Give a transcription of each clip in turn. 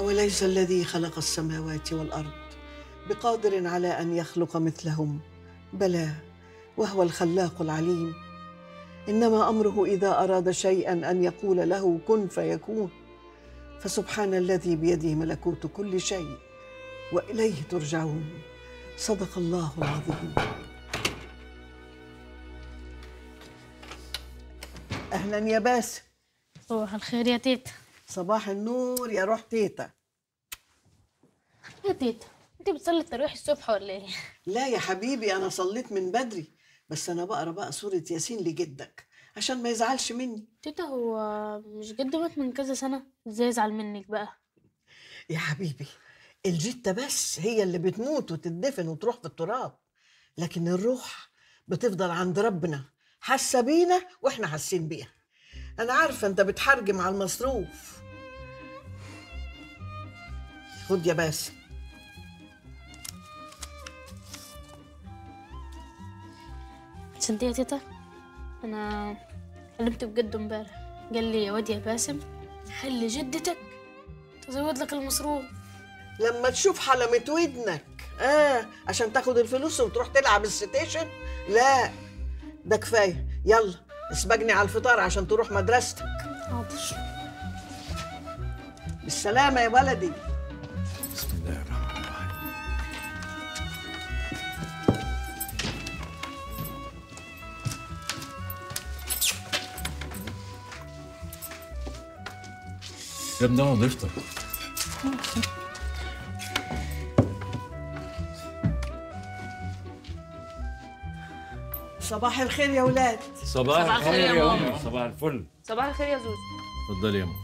أوليس الذي خلق السماوات والأرض بقادر على أن يخلق مثلهم بلى وهو الخلاق العليم إنما أمره إذا أراد شيئا أن يقول له كن فيكون فسبحان الذي بيده ملكوت كل شيء وإليه ترجعون صدق الله العظيم أهلا يا باسم صباح الخير يا تيتا صباح النور يا روح تيتا يا تيتا انت بتصلي التراويح الصبح ولا ايه لا يا حبيبي أنا صليت من بدري بس أنا بقرا بقى سورة ياسين لجدك عشان ما يزعلش مني تيتا هو مش جد مات من كذا سنة ازاي يزعل منك بقى يا حبيبي الجتة بس هي اللي بتموت وتدفن وتروح في التراب لكن الروح بتفضل عند ربنا حاسة بينا واحنا حاسين بيها أنا عارفة أنت بتحرجم على المصروف خد يا باسم تصدقي يا تيتا انا كلمت بجد امبارح قال لي يا واد يا باسم خلي جدتك تزود لك المصروف لما تشوف حلمة ودنك اه عشان تاخد الفلوس وتروح تلعب الستيشن لا ده كفاية يلا اسبقني على الفطار عشان تروح مدرستك حاضر بالسلامة يا ولدي بسم الله الرحمن الرحيم يا ابني اقعد افطر صباح الخير يا ولاد صباح الخير يا يا ماما. امي صباح الفل صباح الخير يا زوزو اتفضلي يا امي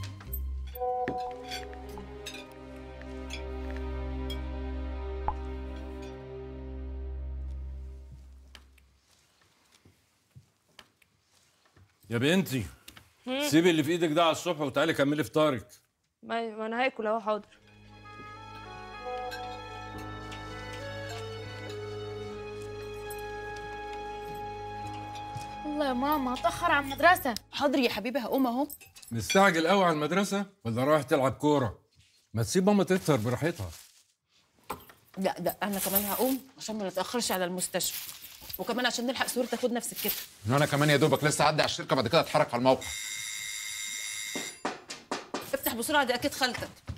يا بنتي سيبي اللي في ايدك ده على الصبح وتعالي كملي فطارك ما ما انا هاكل اهو حاضر والله يا ماما اتاخر على المدرسة حاضر يا حبيبي هقوم اهو مستعجل قوي على المدرسه ولا رايح تلعب كوره ما تسيب ماما تفطر براحتها لا ده انا كمان هقوم عشان ما نتاخرش على المستشفى وكمان عشان نلحق سهور تاخد نفس الكتف وانا كمان يا دوبك لسه عدي على الشركه بعد كده اتحرك على الموقع افتح بسرعه دي اكيد خالتك